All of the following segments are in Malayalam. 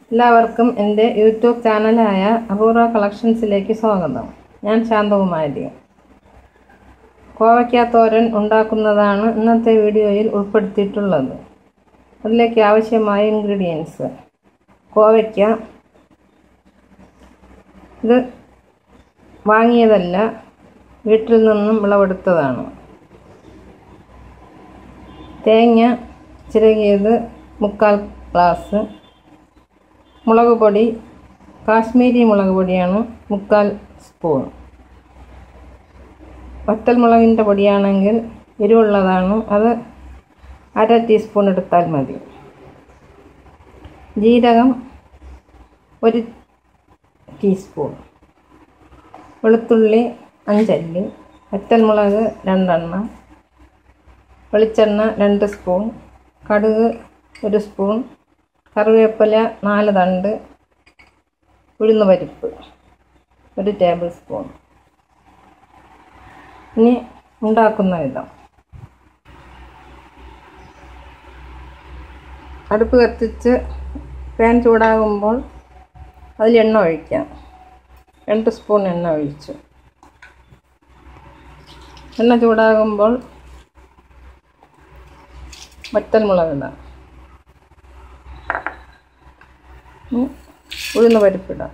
എല്ലാവർക്കും എൻ്റെ യൂട്യൂബ് ചാനലായ അപൂർവ കളക്ഷൻസിലേക്ക് സ്വാഗതം ഞാൻ ശാന്തകുമാരി കോവയ്ക്ക തോരൻ ഉണ്ടാക്കുന്നതാണ് ഇന്നത്തെ വീഡിയോയിൽ ഉൾപ്പെടുത്തിയിട്ടുള്ളത് അതിലേക്ക് ആവശ്യമായ ഇൻഗ്രീഡിയൻസ് കോവയ്ക്ക ഇത് വാങ്ങിയതല്ല വീട്ടിൽ നിന്നും വിളവെടുത്തതാണ് തേങ്ങ ചിരകിയത് മുക്കാൽ ഗ്ലാസ് മുളക് പൊടി കാശ്മീരി മുളക് പൊടിയാണ് മുക്കാൽ സ്പൂൺ വറ്റൽമുളകിൻ്റെ പൊടിയാണെങ്കിൽ എരിവുള്ളതാണ് അത് അര ടീസ്പൂൺ എടുത്താൽ മതി ജീരകം ഒരു ടീസ്പൂൺ വെളുത്തുള്ളി അഞ്ചല്ലി വറ്റൽമുളക് രണ്ടെണ്ണം വെളിച്ചെണ്ണ രണ്ട് സ്പൂൺ കടുക് ഒരു സ്പൂൺ കറിവേപ്പില നാല് തണ്ട് ഉഴുന്ന് പരിപ്പ് ഒരു ടേബിൾ സ്പൂൺ ഇനി ഉണ്ടാക്കുന്ന വിധം അടുപ്പ് കത്തിച്ച് പാൻ ചൂടാകുമ്പോൾ അതിൽ എണ്ണ ഒഴിക്കാം രണ്ട് സ്പൂൺ എണ്ണ ഒഴിച്ചു എണ്ണ ചൂടാകുമ്പോൾ വറ്റൽമുളക് ഇടാം ഉഴുന്ന് പരിപ്പിടാം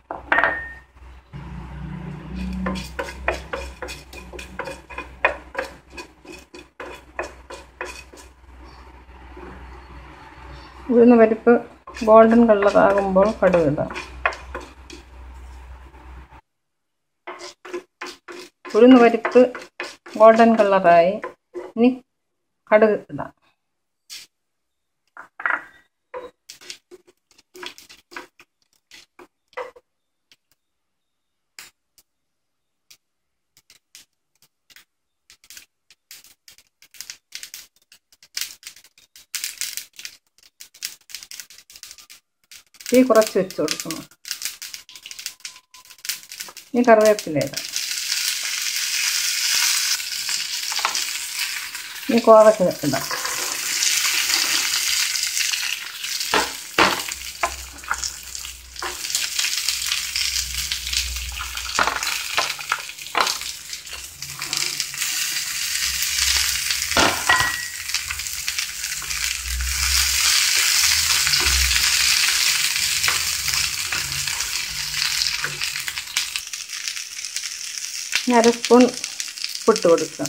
ഉഴുന്ന് പരിപ്പ് ഗോൾഡൻ കളറാകുമ്പോൾ കടുകിടാം ഉഴുന്ന് പരിപ്പ് ഗോൾഡൻ കളറായി ഇനി കടുക് ഇടാം തീ കുറച്ച് വെച്ച് കൊടുക്കണം ഇനി കറിവേപ്പില ഇടാം ഇനി കോവക്ക ഇടാം അര സ്പൂൺ പുട്ട് കൊടുക്കാം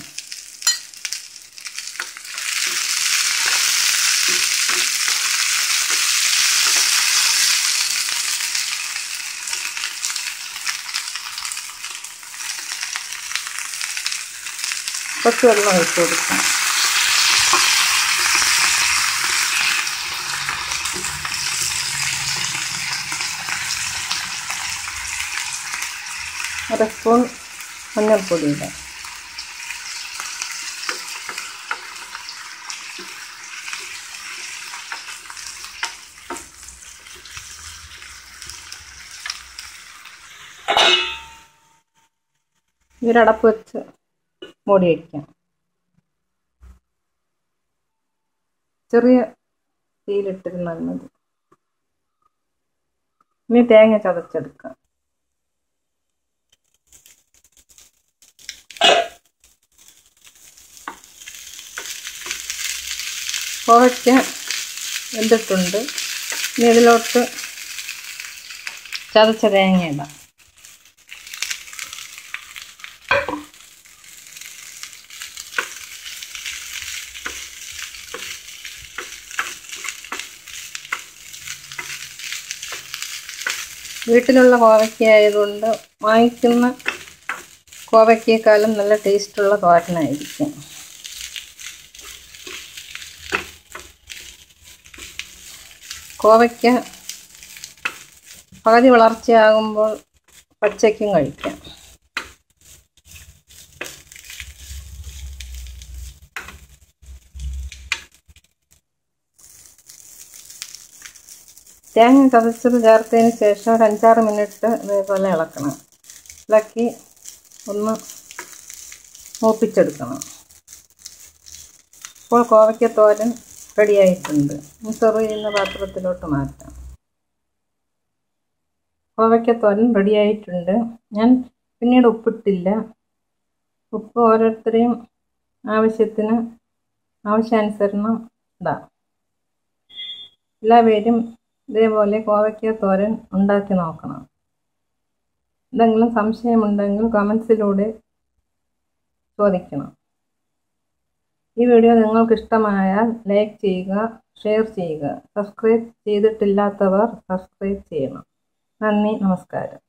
കുറച്ച് വെള്ളം ഒഴിച്ച് കൊടുക്കാം അര സ്പൂൺ മഞ്ഞൾപ്പൊടി ഇടാം ഇവരടപ്പ് വെച്ച് മൂടി വയ്ക്കാം ചെറിയ തീയിലിട്ടിരുന്നാൽ മതി ഇനി തേങ്ങ ചതച്ചെടുക്കാം കോവയ്ക്ക വെന്തിട്ടുണ്ട് ഇനി ഇതിലോട്ട് ചതച്ച തേങ്ങ ഇടാം വീട്ടിലുള്ള കോവയ്ക്ക ആയതുകൊണ്ട് വാങ്ങിക്കുന്ന കോവയ്ക്കേക്കാളും നല്ല ടേസ്റ്റുള്ള തോരനായിരിക്കും കോവയ്ക്ക പകുതി വളർച്ചയാകുമ്പോൾ പച്ചയ്ക്കും കഴിക്കാം തേങ്ങ ചതച്ചത് ചേർത്തതിന് ശേഷം ഒരു അഞ്ചാറ് മിനിറ്റ് ഇതേപോലെ ഇളക്കണം ഇളക്കി ഒന്ന് മൂപ്പിച്ചെടുക്കണം ഇപ്പോൾ കോവയ്ക്ക തോരൻ റെഡിയായിട്ടുണ്ട് സെർവ് ചെയ്യുന്ന പാത്രത്തിലോട്ട് മാറ്റാം കോവയ്ക്കത്തോരൻ റെഡിയായിട്ടുണ്ട് ഞാൻ പിന്നീട് ഉപ്പിട്ടില്ല ഉപ്പ് ഓരോരുത്തരെയും ആവശ്യത്തിന് ആവശ്യാനുസരണം ഇടാം എല്ലാവരും ഇതേപോലെ കോവയ്ക്ക തോരൻ ഉണ്ടാക്കി നോക്കണം എന്തെങ്കിലും സംശയമുണ്ടെങ്കിൽ കമൻസിലൂടെ ചോദിക്കണം ഈ വീഡിയോ നിങ്ങൾക്ക് ഇഷ്ടമായാൽ ലൈക്ക് ചെയ്യുക ഷെയർ ചെയ്യുക സബ്സ്ക്രൈബ് ചെയ്തിട്ടില്ലാത്തവർ സബ്സ്ക്രൈബ് ചെയ്യണം നന്ദി നമസ്കാരം